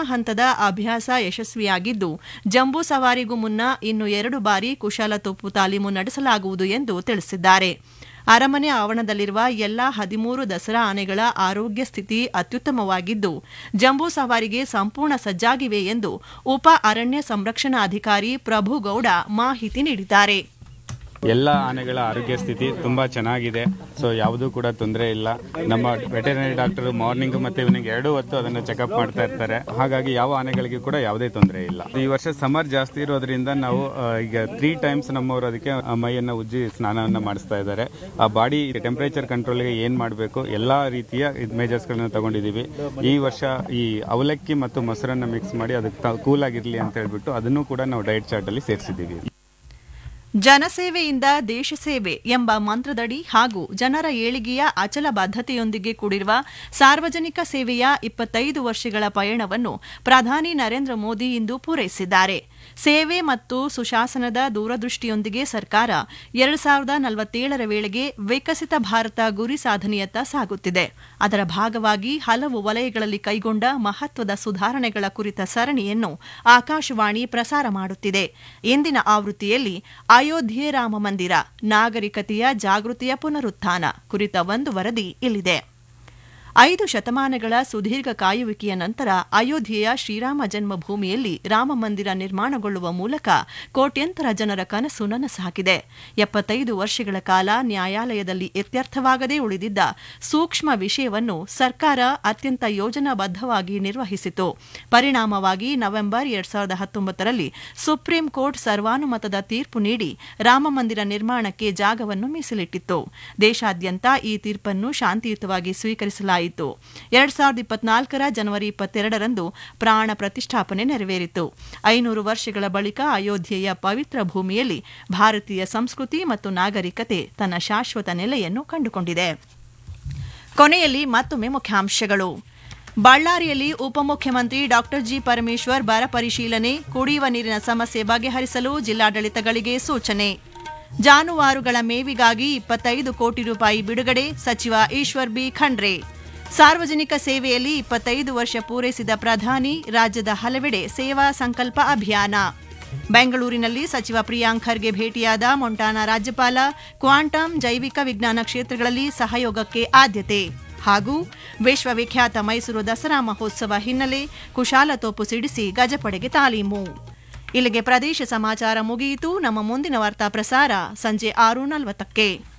ಹಂತದ ಅಭ್ಯಾಸ ಯಶಸ್ವಿಯಾಗಿದ್ದು ಜಂಬೂ ಸವಾರಿಗೂ ಮುನ್ನ ಇನ್ನು ಎರಡು ಬಾರಿ ಕುಶಲ ತೋಪು ತಾಲೀಮು ನಡೆಸಲಾಗುವುದು ಎಂದು ತಿಳಿಸಿದ್ದಾರೆ ಅರಮನೆ ಆವರಣದಲ್ಲಿರುವ ಎಲ್ಲಾ ಹದಿಮೂರು ದಸರಾ ಆನೆಗಳ ಆರೋಗ್ಯ ಸ್ಥಿತಿ ಅತ್ಯುತ್ತಮವಾಗಿದ್ದು ಜಂಬೂ ಸವಾರಿಗೆ ಸಂಪೂರ್ಣ ಸಜ್ಜಾಗಿವೆ ಎಂದು ಉಪ ಅರಣ್ಯ ಸಂರಕ್ಷಣಾಧಿಕಾರಿ ಪ್ರಭುಗೌಡ ಮಾಹಿತಿ ನೀಡಿದ್ದಾರೆ ಎಲ್ಲ ಆನೆಗಳ ಆರೋಗ್ಯ ಸ್ಥಿತಿ ತುಂಬಾ ಚೆನ್ನಾಗಿದೆ ಸೊ ಯಾವುದೂ ಕೂಡ ತೊಂದರೆ ಇಲ್ಲ ನಮ್ಮ ವೆಟರ್ನರಿ ಡಾಕ್ಟರ್ ಮಾರ್ನಿಂಗ್ ಮತ್ತೆ ಈವ್ನಿಂಗ್ ಎರಡೂ ಹೊತ್ತು ಅದನ್ನ ಚೆಕಪ್ ಮಾಡ್ತಾ ಇರ್ತಾರೆ ಹಾಗಾಗಿ ಯಾವ ಆನೆಗಳಿಗೆ ಕೂಡ ಯಾವುದೇ ತೊಂದರೆ ಇಲ್ಲ ಈ ವರ್ಷ ಸಮರ್ ಜಾಸ್ತಿ ಇರೋದ್ರಿಂದ ನಾವು ಆ, ಈಗ ತ್ರೀ ಟೈಮ್ಸ್ ನಮ್ಮವರು ಅದಕ್ಕೆ ಆ, ಮೈಯನ್ನ ಉಜ್ಜಿ ಸ್ನಾನವನ್ನ ಮಾಡಿಸ್ತಾ ಇದ್ದಾರೆ ಆ ಬಾಡಿ ಟೆಂಪರೇಚರ್ ಕಂಟ್ರೋಲ್ಗೆ ಏನ್ ಮಾಡಬೇಕು ಎಲ್ಲಾ ರೀತಿಯ ಮೇಜರ್ಸ್ ಗಳನ್ನ ತಗೊಂಡಿದೀವಿ ಈ ವರ್ಷ ಈ ಅವಲಕ್ಕಿ ಮತ್ತು ಮೊಸರನ್ನ ಮಿಕ್ಸ್ ಮಾಡಿ ಅದಕ್ಕೆ ಕೂಲ್ ಆಗಿರ್ಲಿ ಅಂತ ಹೇಳ್ಬಿಟ್ಟು ಅದನ್ನು ಕೂಡ ನಾವು ಡಯಟ್ ಚಾರ್ಟ್ ಅಲ್ಲಿ ಸೇರಿಸಿದ್ದೀವಿ ಜನಸೇವೆಯಿಂದ ದೇಶ ಸೇವೆ ಎಂಬ ಮಂತ್ರದಡಿ ಹಾಗೂ ಜನರ ಏಳಿಗೆಯ ಅಚಲ ಬದ್ಧತೆಯೊಂದಿಗೆ ಕೂಡಿರುವ ಸಾರ್ವಜನಿಕ ಸೇವೆಯ ಇಪ್ಪತ್ತೈದು ವರ್ಷಗಳ ಪಯಣವನ್ನು ಪ್ರಧಾನಿ ನರೇಂದ್ರ ಮೋದಿ ಇಂದು ಪೂರೈಸಿದ್ದಾರೆ ಸೇವೆ ಮತ್ತು ಸುಶಾಸನದ ದೂರದೃಷ್ಟಿಯೊಂದಿಗೆ ಸರ್ಕಾರ ಎರಡು ಸಾವಿರದ ನಲವತ್ತೇಳರ ವೇಳೆಗೆ ವಿಕಸಿತ ಭಾರತ ಗುರಿ ಸಾಧನೆಯತ್ತ ಸಾಗುತ್ತಿದೆ ಅದರ ಭಾಗವಾಗಿ ಹಲವು ವಲಯಗಳಲ್ಲಿ ಕೈಗೊಂಡ ಮಹತ್ವದ ಸುಧಾರಣೆಗಳ ಕುರಿತ ಸರಣಿಯನ್ನು ಆಕಾಶವಾಣಿ ಪ್ರಸಾರ ಮಾಡುತ್ತಿದೆ ಇಂದಿನ ಆವೃತ್ತಿಯಲ್ಲಿ ಅಯೋಧ್ಯೆ ರಾಮ ಮಂದಿರ ನಾಗರಿಕತೆಯ ಜಾಗೃತಿಯ ಪುನರುತ್ಥಾನ ಕುರಿತ ಒಂದು ವರದಿ ಇಲ್ಲಿದೆ ಐದು ಶತಮಾನಗಳ ಸುದೀರ್ಘ ಕಾಯುವಿಕೆಯ ನಂತರ ಅಯೋಧ್ಯೆಯ ಶ್ರೀರಾಮ ಜನ್ಮಭೂಮಿಯಲ್ಲಿ ರಾಮ ಮಂದಿರ ನಿರ್ಮಾಣಗೊಳ್ಳುವ ಮೂಲಕ ಕೋಟ್ಯಂತರ ಜನರ ಕನಸು ನನಸಾಗಿದೆ ಎಪ್ಪತ್ತೈದು ವರ್ಷಗಳ ಕಾಲ ನ್ಯಾಯಾಲಯದಲ್ಲಿ ಇತ್ಯರ್ಥವಾಗದೇ ಉಳಿದಿದ್ದ ಸೂಕ್ಷ್ಮ ವಿಷಯವನ್ನು ಸರ್ಕಾರ ಅತ್ಯಂತ ಯೋಜನಾಬದ್ಧವಾಗಿ ನಿರ್ವಹಿಸಿತು ಪರಿಣಾಮವಾಗಿ ನವೆಂಬರ್ ಎರಡ್ ಸಾವಿರದ ಹತ್ತೊಂಬತ್ತರಲ್ಲಿ ಸುಪ್ರೀಂ ಕೋರ್ಟ್ ಸರ್ವಾನುಮತದ ತೀರ್ಪು ನೀಡಿ ರಾಮ ಮಂದಿರ ನಿರ್ಮಾಣಕ್ಕೆ ಜಾಗವನ್ನು ಮೀಸಲಿಟ್ಟಿತ್ತು ದೇಶಾದ್ಯಂತ ಈ ತೀರ್ಪನ್ನು ಶಾಂತಿಯುತವಾಗಿ ಸ್ವೀಕರಿಸಲಾಯಿತು ಎರಡ್ ಸಾವಿರದ ಇಪ್ಪತ್ನಾಲ್ಕರ ಜನವರಿ ಇಪ್ಪತ್ತೆರಡರಂದು ಪ್ರಾಣ ಪ್ರತಿಷ್ಠಾಪನೆ ನೆರವೇರಿತು ಐನೂರು ವರ್ಷಗಳ ಬಳಿಕ ಅಯೋಧ್ಯೆಯ ಪವಿತ್ರ ಭೂಮಿಯಲ್ಲಿ ಭಾರತೀಯ ಸಂಸ್ಕೃತಿ ಮತ್ತು ನಾಗರಿಕತೆ ತನ್ನ ಶಾಶ್ವತ ನೆಲೆಯನ್ನು ಕಂಡುಕೊಂಡಿದೆ ಕೊನೆಯಲ್ಲಿ ಮತ್ತೊಮ್ಮೆ ಮುಖ್ಯಾಂಶಗಳು ಬಳ್ಳಾರಿಯಲ್ಲಿ ಉಪಮುಖ್ಯಮಂತ್ರಿ ಡಾಕ್ಟರ್ ಜಿ ಪರಮೇಶ್ವರ್ ಬರ ಪರಿಶೀಲನೆ ಕುಡಿಯುವ ನೀರಿನ ಸಮಸ್ಯೆ ಬಗೆಹರಿಸಲು ಜಿಲ್ಲಾಡಳಿತಗಳಿಗೆ ಸೂಚನೆ ಜಾನುವಾರುಗಳ ಮೇವಿಗಾಗಿ ಇಪ್ಪತ್ತೈದು ಕೋಟಿ ರೂಪಾಯಿ ಬಿಡುಗಡೆ ಸಚಿವ ಈಶ್ವರ್ ಬಿ ಖಂಡ್ರೆ ಸಾರ್ವಜನಿಕ ಸೇವೆಯಲ್ಲಿ ಇಪ್ಪತ್ತೈದು ವರ್ಷ ಪೂರೈಸಿದ ಪ್ರಧಾನಿ ರಾಜ್ಯದ ಹಲವೆಡೆ ಸೇವಾ ಸಂಕಲ್ಪ ಅಭಿಯಾನ ಬೆಂಗಳೂರಿನಲ್ಲಿ ಸಚಿವ ಪ್ರಿಯಾಂಕ್ ಖರ್ಗೆ ಭೇಟಿಯಾದ ಮೊಂಟಾನಾ ರಾಜ್ಯಪಾಲ ಕ್ವಾಂಟಮ್ ಜೈವಿಕ ವಿಜ್ಞಾನ ಕ್ಷೇತ್ರಗಳಲ್ಲಿ ಸಹಯೋಗಕ್ಕೆ ಆದ್ಯತೆ ಹಾಗೂ ವಿಶ್ವವಿಖ್ಯಾತ ಮೈಸೂರು ದಸರಾ ಮಹೋತ್ಸವ ಹಿನ್ನೆಲೆ ಕುಶಾಲತೋಪು ಸಿಡಿಸಿ ಗಜಪಡೆಗೆ ತಾಲೀಮು ಇಲ್ಲಿಗೆ ಪ್ರದೇಶ ಸಮಾಚಾರ ಮುಗಿಯಿತು ನಮ್ಮ ಮುಂದಿನ ವಾರ್ತಾ ಪ್ರಸಾರ ಸಂಜೆ ಆರು ನಲವತ್ತಕ್ಕೆ